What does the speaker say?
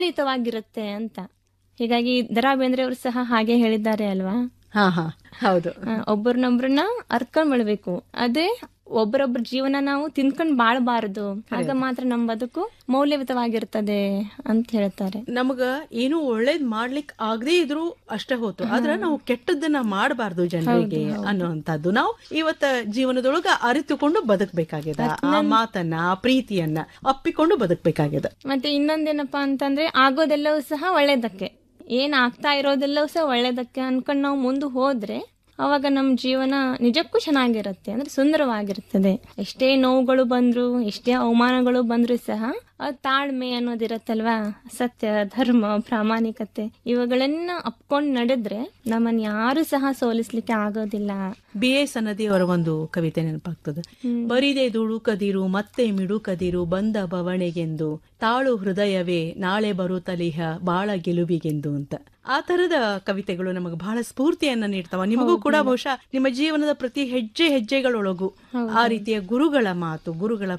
ಹಿತವಾಗಿರುತ್ತೆ ಅಂತ ಹೀಗಾಗಿ ದರಾ ಬೇಂದ್ರೆ ಅವರು ಸಹ ಹಾಗೆ ಹೇಳಿದ್ದಾರೆ ಅಲ್ವಾ ಹಾ ಹಾ ಹೌದು ಆ, ಒಬ್ರನ್ನೊಬ್ರನ್ನ ಅರ್ಕೊಂಡ್ ಬಿಡ್ಬೇಕು ಅದೇ ಒಬ್ಬರೊಬ್ಬರ ಜೀವನ ನಾವು ತಿನ್ಕೊಂಡ್ ಬಾಳಬಾರದು ಆಗ ಮಾತ್ರ ನಮ್ಮ ಬದುಕು ಮೌಲ್ಯಯುತವಾಗಿರ್ತದೆ ಅಂತ ಹೇಳ್ತಾರೆ ನಮಗ ಏನು ಒಳ್ಳೇದ್ ಮಾಡ್ಲಿಕ್ ಆಗದೇ ಇದ್ರು ಅಷ್ಟೇ ಹೋತು ಆದ್ರ ನಾವು ಕೆಟ್ಟದ್ದನ್ನ ಮಾಡಬಾರ್ದು ಜನರಿಗೆ ಅನ್ನುವಂಥದ್ದು ನಾವು ಇವತ್ತ ಜೀವನದೊಳಗ ಅರಿತುಕೊಂಡು ಬದುಕಬೇಕಾಗಿದೆ ಆ ಮಾತನ್ನ ಆ ಪ್ರೀತಿಯನ್ನ ಅಪ್ಪಿಕೊಂಡು ಬದುಕಬೇಕಾಗಿದೆ ಮತ್ತೆ ಇನ್ನೊಂದೇನಪ್ಪಾ ಅಂತಂದ್ರೆ ಆಗೋದೆಲ್ಲವೂ ಸಹ ಒಳ್ಳೇದಕ್ಕೆ ಏನ್ ಆಗ್ತಾ ಇರೋದೆಲ್ಲವೂ ಸಹ ಒಳ್ಳೇದಕ್ಕೆ ಅನ್ಕೊಂಡ್ ನಾವು ಮುಂದೆ ಹೋದ್ರೆ ಅವಾಗ ನಮ್ಮ ಜೀವನ ನಿಜಕ್ಕೂ ಚೆನ್ನಾಗಿರುತ್ತೆ ಅಂದ್ರೆ ಸುಂದರವಾಗಿರ್ತದೆ ಎಷ್ಟೇ ನೋವುಗಳು ಬಂದ್ರು ಎಷ್ಟೇ ಅವಮಾನಗಳು ಬಂದ್ರು ಸಹ ಆ ತಾಳ್ಮೆ ಅನ್ನೋದಿರತ್ತಲ್ವಾ ಸತ್ಯ ಧರ್ಮ ಪ್ರಾಮಾಣಿಕತೆ ಇವುಗಳನ್ನ ಅಪ್ಕೊಂಡ್ ನಡೆದ್ರೆ ನಮ್ಮನ್ನ ಯಾರು ಸಹ ಸೋಲಿಸ್ಲಿಕ್ಕೆ ಆಗೋದಿಲ್ಲ ಬಿ ಎ ಸನದಿ ಅವರ ಒಂದು ಕವಿತೆ ನೆನಪಾಗ್ತದೆ ಬರಿದೆ ದುಡುಕದಿರು ಮತ್ತೆ ಮಿಡುಕದಿರು ಬಂದ ಬವಣೆಗೆಂದು ತಾಳು ಹೃದಯವೇ ನಾಳೆ ಬರುತ್ತಲಿಹ ಬಾಳ ಗೆಲುವಿಗೆಂದು ಅಂತ ಆ ತರದ ಕವಿತೆಗಳು ನಮಗೆ ಬಹಳ ಸ್ಫೂರ್ತಿಯನ್ನ ನೀಡ್ತಾವ ನಿಮಗೂ ಕೂಡ ಬಹುಶಃ ನಿಮ್ಮ ಜೀವನದ ಪ್ರತಿ ಹೆಜ್ಜೆ ಹೆಜ್ಜೆಗಳೊಳಗು ಆ ರೀತಿಯ ಗುರುಗಳ ಮಾತು ಗುರುಗಳ